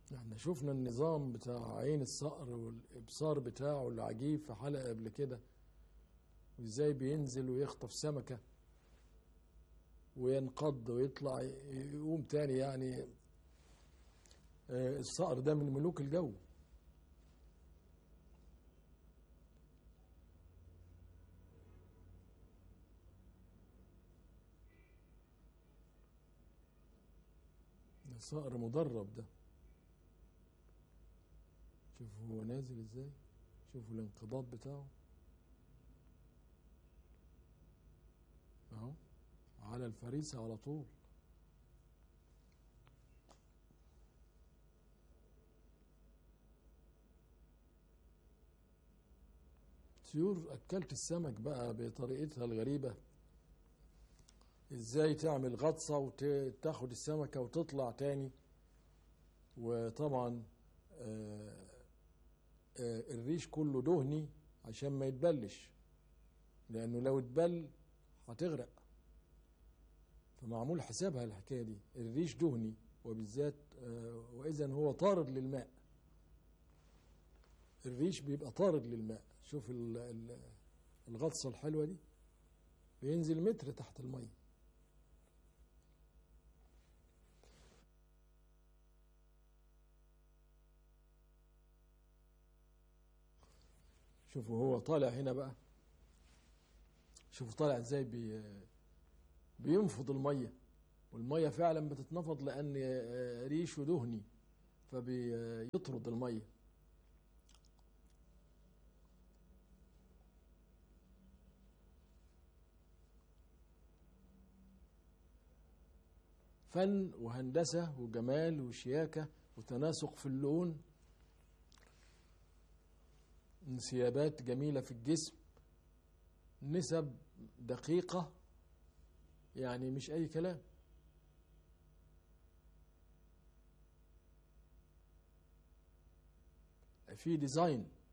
احنا شفنا النظام بتاع عين الصقر والابصار بتاعه العجيب في حلقه قبل كده وازاي بينزل ويخطف سمكه وينقض ويطلع يقوم تاني يعني آه، الصقر ده من ملوك الجو ده صقر مدرب ده شوفوا هو نازل ازاي شوفوا الانقباض بتاعه اهو على الفريسة على طول طيور اكلت السمك بقى بطريقتها الغريبة ازاي تعمل غطسة وتاخد السمكة وتطلع تاني وطبعا آه، آه، الريش كله دهني عشان ما يتبلش لانه لو اتبل هتغرق فمعمول حسابها الحكايه دي الريش دهني وبالذات آه، واذا هو طارد للماء الريش بيبقى طارد للماء شوف ال- ال- الغطسه الحلوه دي بينزل متر تحت الميه شوفوا هو طالع هنا بقى شوفوا طالع ازاي بي بينفض الميه والميه فعلا بتتنفض لان آه، ريشه دهني فبيطرد الميه فن وهندسه وجمال وشياكه وتناسق في اللون انسيابات جميله في الجسم نسب دقيقه يعني مش اي كلام في ديزاين